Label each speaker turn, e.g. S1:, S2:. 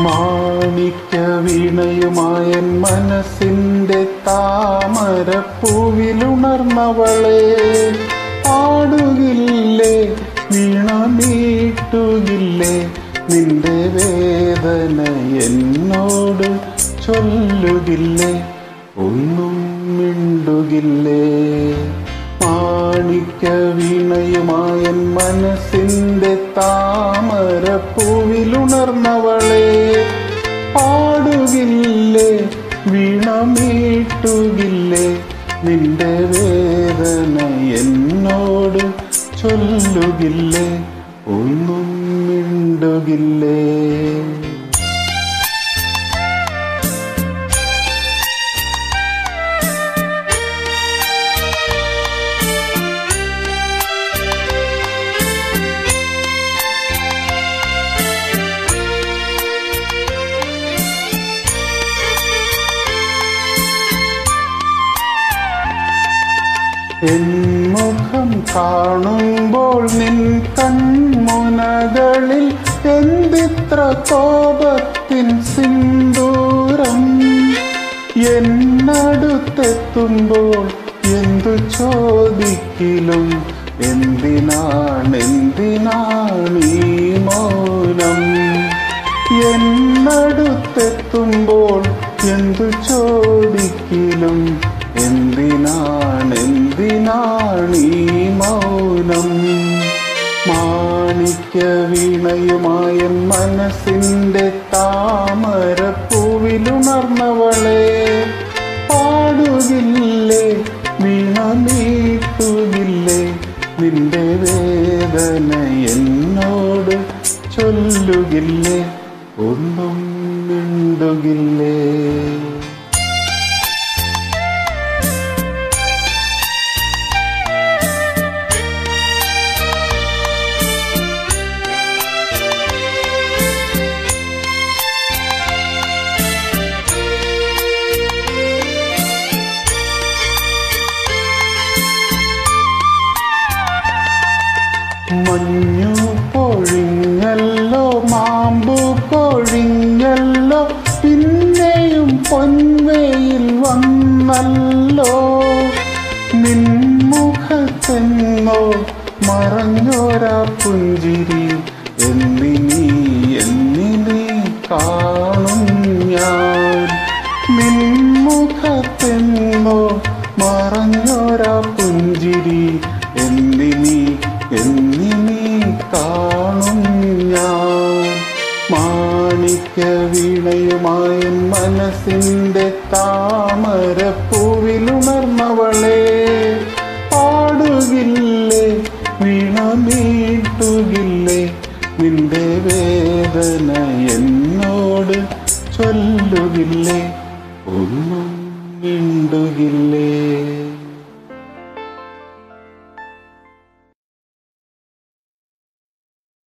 S1: മാണിക്യ വീണയുമായ മനസ്സിന്റെ താമരപ്പൂവിലുണർന്നവളെ പാടുകില്ലേ വീണ മീട്ടുകില്ലേ നിന്റെ വേദന എന്നോട് ചൊല്ലുകില്ലേ ഒന്നും മിണ്ടുകില്ലേ മാണിക്യ വീണയുമായ മനസ്സിന്റെ താമരപ്പൂവിലുണർന്നവളെ പാടുകില്ലേ വീണമീട്ടുകില്ലേ നിന്റെ വേദന എന്നോട് ചൊല്ലുകില്ലേ ഒന്നും മിണ്ടുകില്ലേ മുഖം കാണുമ്പോൾ നിൻ കൺമുനകളിൽ എന്തിത്ര കോപത്തിൻ സിന്ദൂരം എന്നടുത്തെത്തുമ്പോൾ എന്തു ചോദിക്കിലും എന്തിനാണ് എന്തിനാണ് ഈ മൗനം എന്നടുത്തെത്തുമ്പോൾ എന്തു ചോദിക്കിലും എന്തിനാണ് എന്തിനാണ് ഈ മൗനം മാണിക്യ വീണയുമായ മനസ്സിന്റെ താമരപ്പൂവിലുണർന്നവളെ പാടുകില്ലേ വീണ നീട്ടുകില്ലേ നിന്റെ വേദന എന്നോട് ചൊല്ലുകില്ലേ ഒന്നും മിണ്ടുകില്ലേ മഞ്ഞു പൊഴിഞ്ഞല്ലോ മാമ്പു പൊഴിഞ്ഞല്ലോ പിന്നെയും പൊൻവയിൽ വന്നല്ലോ നിൻമുഖത്തെന്നോ മറഞ്ഞോരാ പുഞ്ചിരി എന്നിനി എന്നിനി കാണും ഞാൻ നിൻമുഖത്തെന്നോ മറഞ്ഞോരാ പുഞ്ചിരി എന്നിനി എന്നിനി കാണും ഞാൻ മാണിക്യ വീണയുമായ മനസ്സിന്റെ താമരപ്പൂവിലുണർന്നവളെ പാടുകില്ലേ വീണ മീട്ടുകില്ലേ നിന്റെ വേദന എന്നോട് ചൊല്ലുകില്ലേ ഒന്നും മിണ്ടുകില്ലേ